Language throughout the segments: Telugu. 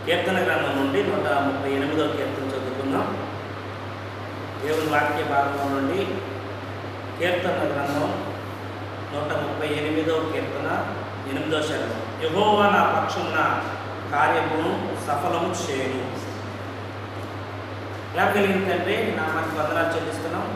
కీర్తన గ్రంథం నుండి నూట ముప్పై ఎనిమిదవ కీర్తన చదువుకుందాం దేవుని వాక్య భాగం నుండి కీర్తన గ్రంథం నూట ముప్పై ఎనిమిదవ కీర్తన ఎనిమిదవ శరణం యహోవా నా పక్షమున కార్యమును సఫలము చేయను ఎలా కలిగిందంటే నామానికి వందనాలు చెల్లిస్తున్నాం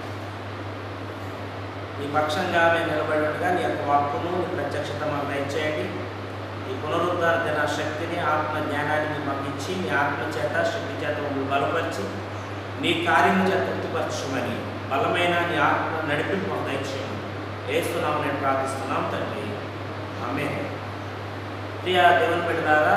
నీ పక్షంగా మేము నిలబడినట్టుగా నీ యొక్క వాక్కును నీ ప్రత్యక్షత మాకు దయచేయండి ఈ పునరుద్ధార దిన శక్తిని ఆత్మ జ్ఞానాన్ని మీరు మాకు ఇచ్చి మీ ఆత్మ చేత శక్తి చేత మమ్మల్ని బలపరిచి నీ కార్యము చేత తృప్తిపరచమని బలమైన నీ ఆత్మ నడిపింపు మాకు దయచేయండి వేస్తున్నాము నేను ప్రార్థిస్తున్నాం తండ్రి ఆమె ప్రియ దేవుని పెట్టినారా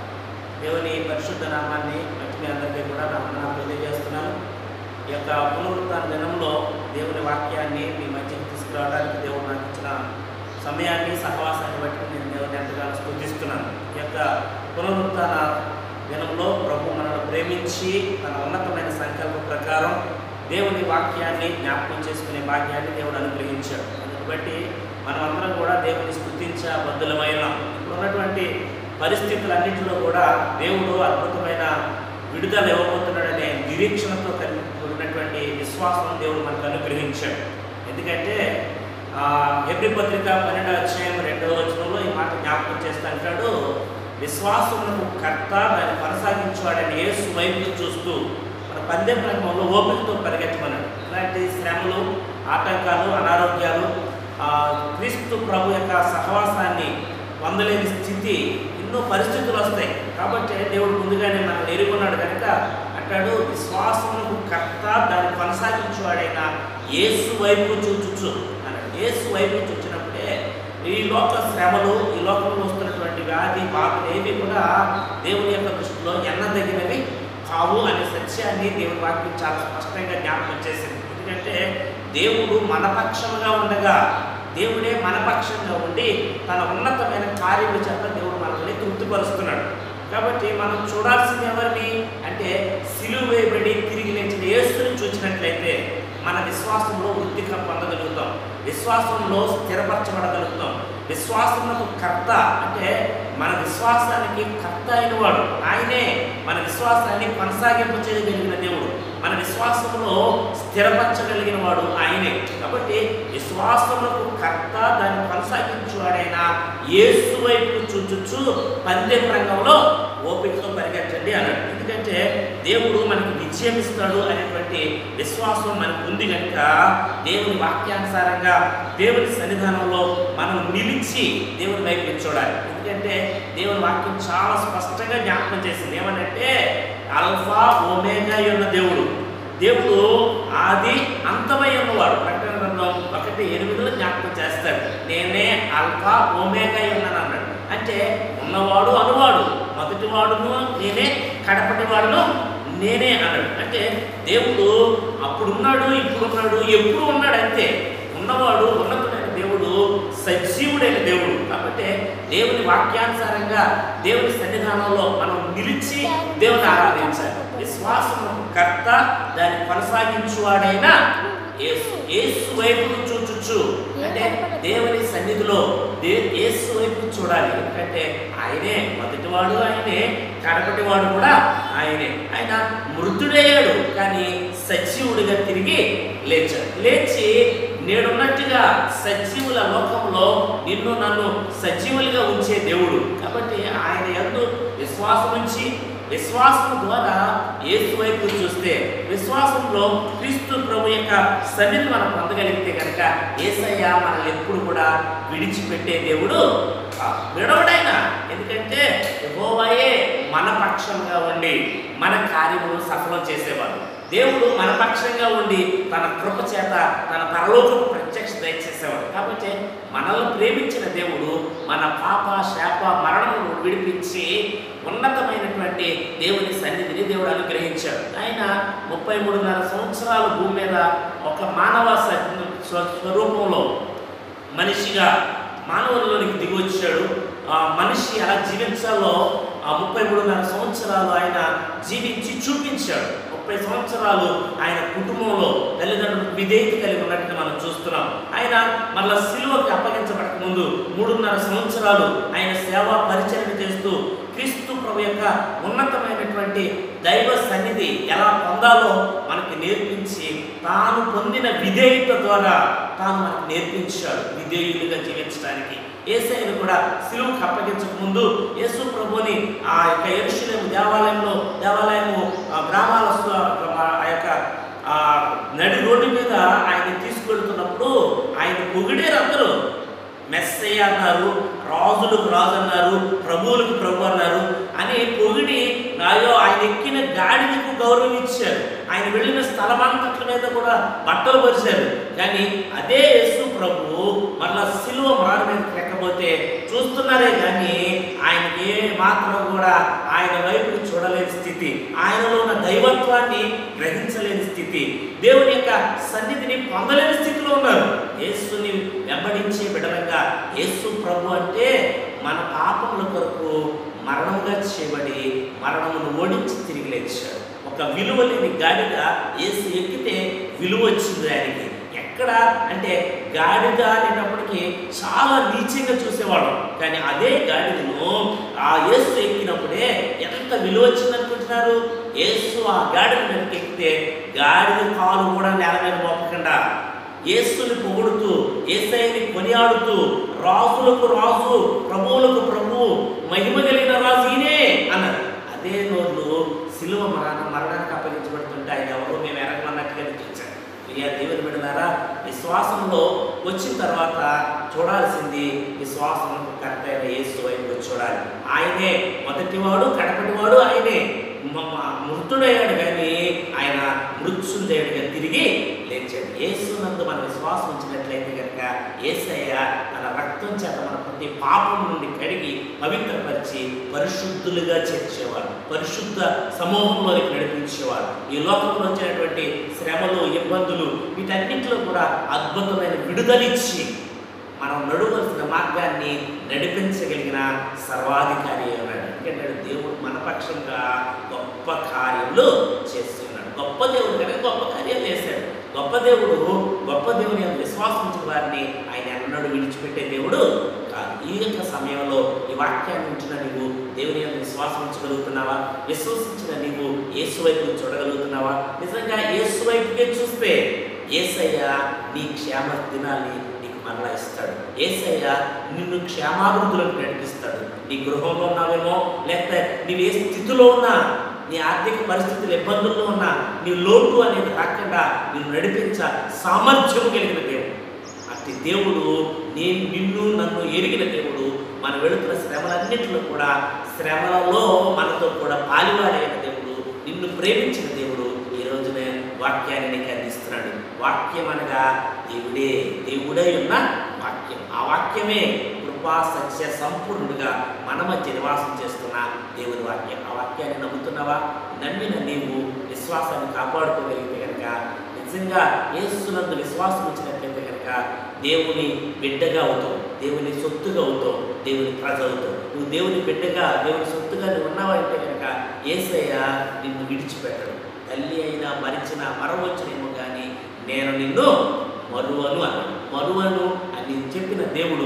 దేవుని పరిశుద్ధ నామాన్ని బట్టి మీ అందరికీ కూడా నా వందనాలు తెలియజేస్తున్నాను ఈ యొక్క పునరుత్థాన దినంలో దేవుని వాక్యాన్ని మీ మధ్యకి తీసుకురావడానికి దేవుడు నాకు ఇచ్చిన సమయాన్ని సహవాసాన్ని బట్టి నేను దేవుని ఎంతగానో స్థుతిస్తున్నాను ఈ యొక్క పునరుత్థాన దినంలో ప్రభు మనల్ని ప్రేమించి తన ఉన్నతమైన సంకల్పం ప్రకారం దేవుని వాక్యాన్ని జ్ఞాపకం చేసుకునే భాగ్యాన్ని దేవుడు అనుగ్రహించాడు అందుని బట్టి మనమందరం కూడా దేవుని స్థుతించ బద్దులమైన ఇప్పుడు ఉన్నటువంటి పరిస్థితులన్నింటిలో కూడా దేవుడు అద్భుతమైన విడుదల ఇవ్వబోతున్నాడనే నిరీక్షణతో కలిగి ఉన్నటువంటి విశ్వాసం దేవుడు మనకు అనుగ్రహించాడు ఎందుకంటే ఆ, హెబ్రి పత్రిక పన్నెండవ అధ్యాయం రెండవ వచనంలో ఈ మాట జ్ఞాపకం చేస్తా అంటాడు విశ్వాసమునకు కర్త దాన్ని కొనసాగించేవాడని యేసు వైపు చూస్తూ మన పందెం రంగంలో ఓపికతో పరిగెత్తమన్నాడు ఇలాంటి శ్రమలు ఆటంకాలు అనారోగ్యాలు ఆ, క్రీస్తు ప్రభు యొక్క సహవాసాన్ని పొందలేని స్థితి ఎన్నో పరిస్థితులు వస్తాయి కాబట్టి దేవుడు ముందుగానే మనల్ని ఎరుగున్నాడు కనుక అంటాడు విశ్వాసమునకు కర్త దాన్ని కొనసాగించేవాడైన యేసు వైపు చూచుచు అన్నాడు యేసు వైపు చూచినప్పుడే ఈ లోక శ్రమలు ఈ లోకంలో వస్తున్నటువంటి వ్యాధి బాధలు ఏవి కూడా దేవుని యొక్క దృష్టిలో ఎన్నదగినవి కావు అనే సత్యాన్ని దేవుని వాక్యం చాలా స్పష్టంగా జ్ఞాపకం చేసింది ఎందుకంటే దేవుడు మన పక్షముగా ఉండగా దేవుడే మన పక్షంగా ఉండి తన ఉన్నతమైన కార్యముల చేత దేవుడు మనల్ని తృప్తిపరుస్తున్నాడు కాబట్టి మనం చూడాల్సింది ఎవరిని అంటే సిలువ వేయబడి తిరిగి లేచిన యేసుని చూసినట్లయితే మన విశ్వాసంలో వృద్ధిగా పొందగలుగుతాం విశ్వాసంలో స్థిరపరచబడగలుగుతాం విశ్వాసములకు కర్త అంటే మన విశ్వాసానికి కర్త అయిన వాడు ఆయనే మన విశ్వాసాన్ని కొనసాగింప చేయగలిగిన దేవుడు మన విశ్వాసంలో స్థిరపరచగలిగిన వాడు ఆయనే కాబట్టి విశ్వాసములకు కర్త దాన్ని కొనసాగించేవాడైన యేసు వైపు చూచుచు పందెం రంగంలో ఓపికతో పరిగెట్టండి అన్నాడు ఎందుకంటే దేవుడు మనకి విజయం ఇస్తాడు అనేటువంటి విశ్వాసం మనకు ఉంది కనుక దేవుని వాక్యానుసారంగా దేవుని సన్నిధానంలో మనం నిలిచి దేవుని వైపు చూడాలి ఎందుకంటే దేవుని వాక్యం చాలా స్పష్టంగా జ్ఞాపకం చేసింది ఏమనంటే అల్ఫా ఓమేగా ఉన్న దేవుడు దేవుడు ఆది అంతమై ఉన్నవాడు ప్రకటన గ్రంథం ఒకటి ఎనిమిదిలో జ్ఞాపకం చేస్తాడు నేనే అల్ఫా ఓమేగా ఉన్నాను అన్నాడు అంటే ఉన్నవాడు అనువాడు మొదటి వాడును నేనే కడపటి వాడును నేనే అన్నాడు అంటే దేవుడు అప్పుడున్నాడు ఇప్పుడున్నాడు ఎప్పుడు ఉన్నాడు అంతే ఉన్నవాడు ఉన్నతుడైన దేవుడు సజీవుడైన దేవుడు కాబట్టి దేవుని వాక్యానుసారంగా దేవుని సన్నిధానంలో మనం నిలిచి దేవుని ఆరాధించాలి విశ్వాసం కర్త దాన్ని కొనసాగించువాడైన యేసు యేసు వైపు చూచుచు అంటే దేవుని సన్నిధిలో దే యేసు వైపు చూడాలి ఎందుకంటే ఆయనే మొదటివాడు ఆయనే కడపటివాడు కూడా ఆయనే ఆయన మృతుడయ్యాడు కానీ సజీవుడిగా తిరిగి లేచాడు లేచి నేడున్నట్టుగా సజీవుల లోకంలో నిన్ను నన్ను సజీవులుగా ఉంచే దేవుడు కాబట్టి ఆయన ఎందు విశ్వాసం ఉంచి విశ్వాసం ద్వారా యేసు వైపు చూస్తే విశ్వాసంలో క్రీస్తు ప్రభు యొక్క సన్నిధి మనం పొందగలిగితే కనుక ఏసయ్య మనల్ని ఎప్పుడు కూడా విడిచిపెట్టే దేవుడు కాదు. విడవడైనా ఎందుకంటే యెహోవాయే మన పక్షంగా ఉండి మన కార్యములు సఫలం చేసేవాడు దేవుడు మన పక్షంగా ఉండి తన కృప చేత తన పరలోకపు ప్రత్యక్ష దయచేసేవాడు కాబట్టి మనల్ని ప్రేమించిన దేవుడు మన పాప శాప మరణమును విడిపించి ఉన్నతమైనటువంటి దేవుని సన్నిధిని దేవుడు అనుగ్రహించాడు ఆయన ముప్పై మూడున్నర సంవత్సరాలు భూమి మీద ఒక మానవ స- స్వ- స్వరూపంలో మనిషిగా మానవుల్లోనికి దిగి వచ్చాడు ఆ మనిషి ఎలా జీవించాలో ఆ ముప్పై మూడున్నర సంవత్సరాలు ఆయన జీవించి చూపించాడు ముప్పై సంవత్సరాలు ఆయన కుటుంబంలో తల్లిదండ్రులు విధేయత కలిగి ఉన్నట్టుగా మనం చూస్తున్నాం ఆయన మళ్ళా సిలువకి అప్పగించబడక ముందు మూడున్నర సంవత్సరాలు ఆయన సేవా పరిచయం చేస్తూ క్రీస్తు ప్రభు యొక్క ఉన్నతమైనటువంటి దైవ సన్నిధి ఎలా పొందాలో మనకి నేర్పించి తాను పొందిన విధేయత ద్వారా తాను మనకు నేర్పించాడు విధేయులుగా జీవించడానికి ఏసైను కూడా సిలువుకు అప్పగించక ముందు యేసు ప్రభుని ఆ యొక్క ఎరుషులేము దేవాలయంలో దేవాలయము ఆ గ్రామాల సు- ఆ యొక్క ఆ నడి రోడ్డు మీద ఆయన తీసుకెళ్తున్నప్పుడు ఆయన పొగిడారు అందరూ మెస్సయ్య అన్నారు రాజులకు రాజు అన్నారు ప్రభువులకు ప్రభు అన్నారు అని పొగిడి నాయో ఆయన ఎక్కిన గాడిదకు గౌరవం ఇచ్చారు ఆయన వెళ్ళిన స్థలమంతట్ల మీద కూడా బట్టలు పరిచారు కానీ అదే యేసు ప్రభు మరలా సిలువ మారు మీద ఎక్కకపోతే చూస్తున్నారే కానీ ఆయనకి ఏ మాత్రం కూడా ఆయన వైపుకి చూడలేని స్థితి ఆయనలో ఉన్న దైవత్వాన్ని గ్రహించలేని స్థితి దేవుని యొక్క సన్నిధిని పొందలేని స్థితిలో ఉన్నారు యేసుని వెంబడించే బిడలంగా యేసు ప్రభు అంటే మన పాపముల కొరకు మరణముగా చేయబడి మరణమును ఓడించి తిరిగి లేచాడు ఒక విలువ లేని గాడిద యేసు ఎక్కితే విలువ వచ్చింది ఆయనకి ఎక్కడ అంటే గాడిద అనేటప్పటికి చాలా నీచంగా చూసేవాళ్ళం కానీ అదే గాడిదను ఆ యేసు ఎక్కినప్పుడే ఎంత విలువ వచ్చింది అనుకుంటున్నారు యేసు ఆ గాడిద మీదకి ఎక్కితే గాడిద కాలు కూడా నేల మీద మోపకుండా యేసుని పొగుడుతూ ఏసైని కొనియాడుతూ రాజులకు రాజు ప్రభువులకు ప్రభు మహిమ కలిగిన రాజు ఈయనే అన్నారు అదే నోళ్ళు సిలువ మరణ మరణానికి అప్పగించబడుతుంటే ఆయన ఎవరో మేము ఎరగమన్నట్టుగా చూచారు ప్రియా దేవుని బిడ్డలారా విశ్వాసంలో వచ్చిన తర్వాత చూడాల్సింది విశ్వాసంలో కరెక్ట్ అయిన యేసు వైపు చూడాలి ఆయనే మొదటివాడు కడపటివాడు ఆయనే మ- మ- మృతుడయ్యాడు కానీ ఆయన మృత్యుంజయుడిగా తిరిగి లేచాడు యేసునందు మన విశ్వాసం ఉంచినట్లయితే కనుక యేసయ్య తన రక్తం చేత మన ప్రతి పాపం నుండి కడిగి పవిత్రపరిచి పరిశుద్ధులుగా చేర్చేవారు పరిశుద్ధ సమూహంలోనికి నడిపించేవారు ఈ లోకంలో వచ్చినటువంటి శ్రమలు ఇబ్బందులు వీటన్నింటిలో కూడా అద్భుతమైన విడుదలిచ్చి మనం నడవలసిన మార్గాన్ని నడిపించగలిగిన సర్వాధికారి అన్నాడు ఎందుకంటే దేవుడు మన పక్షంగా గొప్ప కార్యములు చేస్తున్నాడు గొప్ప దేవుడు కనుక గొప్ప కార్యాలు చేశాడు గొప్ప దేవుడు గొప్ప దేవుని యొక్క విశ్వాసం ఉంచిన వారిని ఆయన ఎన్నడూ విడిచిపెట్టే దేవుడు కాదు ఈ యొక్క సమయంలో ఈ వాక్యాన్ని ఉంచిన నీవు దేవుని యొక్క విశ్వాసం ఉంచగలుగుతున్నావా విశ్వసించిన నీవు యేసు వైపు చూడగలుగుతున్నావా నిజంగా యేసు వైపుకే చూస్తే ఏసయ్య నీ క్షేమ దినాన్ని నీకు మరలా ఇస్తాడు ఏసయ్య నిన్ను క్షేమాభివృద్ధులకు నడిపిస్తాడు నీ గృహంలో ఉన్నావేమో లేకపోతే నీవు ఏ స్థితిలో ఉన్నా నీ ఆర్థిక పరిస్థితులు ఇబ్బందుల్లో ఉన్నా నీ లోటు అనేది రాకుండా నిన్ను నడిపించ సామర్థ్యం కలిగిన దేవుడు అట్టి దేవుడు నేను నిన్ను నన్ను ఎరిగిన దేవుడు మనం వెళుతున్న శ్రమలన్నింటిలో కూడా శ్రమలలో మనతో కూడా పాలివారైన దేవుడు నిన్ను ప్రేమించిన దేవుడు ఈ రోజున వాక్యాన్ని నీకు అందిస్తున్నాడు వాక్యం అనగా దేవుడే దేవుడై ఉన్న వాక్యం ఆ వాక్యమే కృపా సత్య సంపూర్ణుడిగా మన మధ్య నివాసం చేస్తున్న దేవుని వాక్యం ఆ వాక్యాన్ని నమ్ముతున్నావా నమ్మిన నీవు విశ్వాసాన్ని కాపాడుకోగలిగితే కనుక నిజంగా యేసునందు విశ్వాసం వచ్చినట్లయితే కనుక దేవుని బిడ్డగా అవుతావు దేవుని సొత్తుగా అవుతావు దేవుని ప్రజ అవుతావు నువ్వు దేవుని బిడ్డగా దేవుని సొత్తుగా నువ్వు ఉన్నావంటే కనుక ఏసయ్య నిన్ను విడిచిపెట్టడు తల్లి అయినా మరిచిన మరవచ్చునేమో కానీ నేను నిన్ను మరువను అన్నాడు మరువను అని చెప్పిన దేవుడు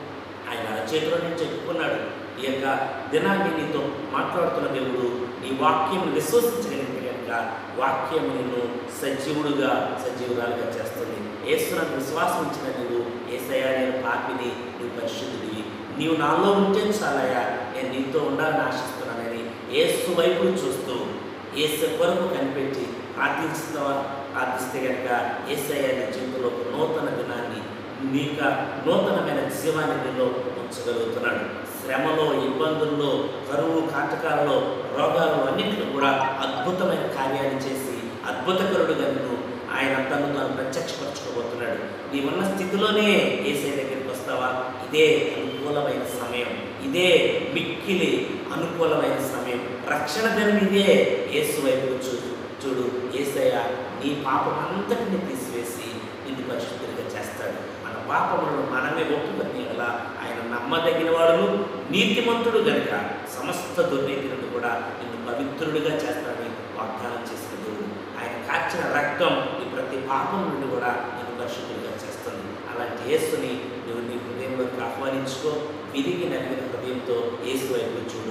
ఆయన చేతిలో నేను చెప్పుకున్నాడు ఈ యొక్క దినాన్ని నీతో మాట్లాడుతున్న దేవుడు నీ వాక్యం విశ్వసించగలిగితే కనుక వాక్యం నిన్ను సజీవుడుగా సజీవురాలుగా చేస్తుంది ఏసునందు విశ్వాసం ఇచ్చిన నీవు ఏసయ్యా నేను పాపిని నువ్వు పరిశుద్ధుడివి నీవు నాలో ఉంటే చాలయ్యా నేను నీతో ఉండాలని ఆశిస్తున్నానని ఏసు వైపు చూస్తూ ఏసు కొరకు కనిపెట్టి ప్రార్థిస్తావా ప్రార్థిస్తే కనుక ఏసయ్య నీ జీవితంలో ఒక నూతన దినాన్ని నీక నూతనమైన జీవాన్ని నీలో ఉంచగలుగుతున్నాడు శ్రమలో ఇబ్బందుల్లో కరువు కాటకాలలో రోగాలు అన్నింటిలో కూడా అద్భుతమైన కార్యాలు చేసి అద్భుతకరుడుగా నిన్ను ఆయన తను తాను ప్రత్యక్షపరచుకోబోతున్నాడు నీ ఉన్న స్థితిలోనే ఏసై దగ్గరికి వస్తావా ఇదే అనుకూలమైన సమయం ఇదే మిక్కిలి అనుకూలమైన సమయం రక్షణ దినం ఇదే యేసు వైపు చూడు చూడు ఏసయ్య నీ పాపం అంతటిని తీసివేసి నిన్ను పరిశుద్ధుడిగా చేస్తాడు మన పాపములను మనమే ఒప్పుకొని ఎలా ఆయన నమ్మదగిన వాడు నీతిమంతుడు గనుక సమస్త దుర్నీతి నుండి కూడా నిన్ను పవిత్రుడిగా చేస్తాడని వాగ్దానం చేసిన దేవుడు ఆయన కార్చిన రక్తం నీ ప్రతి పాపం నుండి కూడా నిన్ను పరిశుద్ధుడిగా చేస్తుంది అలాంటి యేసుని నువ్వు నీ హృదయంలోకి ఆహ్వానించుకో విరిగి నలిగిన హృదయంతో యేసు వైపు చూడు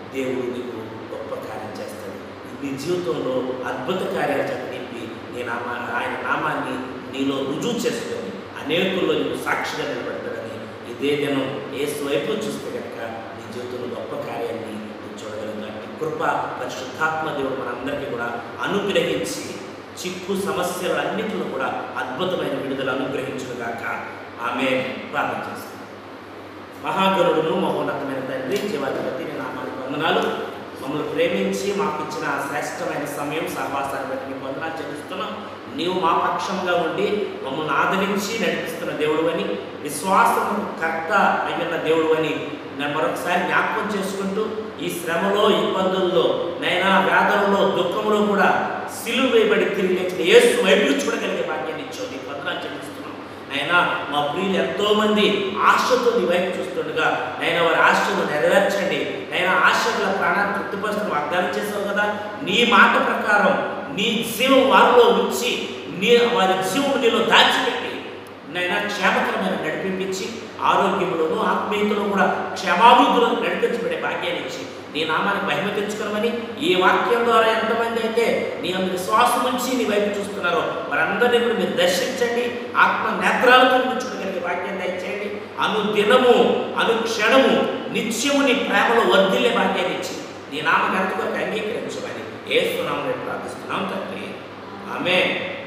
దేవుడు నీకు గొప్ప కార్యం చేస్తాడు నీ జీవితంలో అద్భుత కార్యాలు చేత నింపి నీ నామా ఆయన నామాన్ని నీలో రుజువు చేసుకొని అనేకుల్లో నీకు సాక్షిగా నిలబడతాడని ఇదే దినం ఏసు వైపు చూస్తే కనుక నీ జీవితంలో గొప్ప కార్యాన్ని నువ్వు చూడగలుగుతావు అట్టి కృప పరిశుద్ధాత్మ దేవుడు మనందరికీ కూడా అనుగ్రహించి చిక్కు సమస్యలన్నింటిలో కూడా అద్భుతమైన విడుదల అనుగ్రహించుగాక ఆమె ప్రార్థన చేస్తాను మహాగరుడును మహోన్నతమైన తండ్రి జీవాధిపతి నీ నామానికి వందనాలు మమ్మల్ని ప్రేమించి మాకు ఇచ్చిన ఆ శ్రేష్టమైన సమయం సహవాసాన్ని బట్టి నీకు వందనాలు చెల్లిస్తున్నాం నీవు మా పక్షంగా ఉండి మమ్మల్ని ఆదరించి నడిపిస్తున్న దేవుడు అని విశ్వాసము కర్త అయిన దేవుడు అని నేను మరొకసారి జ్ఞాపకం చేసుకుంటూ ఈ శ్రమలో ఇబ్బందుల్లో నైనా వ్యాధులలో దుఃఖంలో కూడా సిలువ వేయబడి తిరిగి లేచిన యేసు వైపు చూడగలిగే భాగ్యాన్ని ఇచ్చావు నీకు వందనాలు చెల్లిస్తున్నాం అయినా మా ప్రియులు ఎంతో మంది ఆశతో నీ వైపు చూస్తుండగా నైనా వారి ఆశను నెరవేర్చండి నైనా ఆశల ప్రాణాన్ని తృప్తిపరుస్తున్న వాగ్దానం చేసావు కదా నీ మాట ప్రకారం నీ జీవం వారిలో ఉంచి నీ వారి జీవం నీలో దాచిపెట్టి నైనా క్షేమకరమైన నడిపించి ఆరోగ్యంలోనూ ఆత్మీయతలో కూడా క్షేమాభివృద్ధిలో నడిపించబడే భాగ్యాన్ని ఇచ్చి నీ నామానికి మహిమ తెచ్చుకోమని ఈ వాక్యం ద్వారా ఎంతమంది అయితే నీ అందు విశ్వాసం ఉంచి నీ వైపు చూస్తున్నారో వారందరినీ కూడా మీరు దర్శించండి ఆత్మ నేత్రాలతో మీరు చూడగలిగే భాగ్యం దయచేయండి అను దినము అను క్షణము నిత్యము నీ ప్రేమలో వర్ధిల్లే భాగ్యాన్ని ఇచ్చి నీ నామ గంట కొరకు అంగీకరించమని ఏ సునామని ప్రార్థిస్తున్నాం తండ్రి ఆమె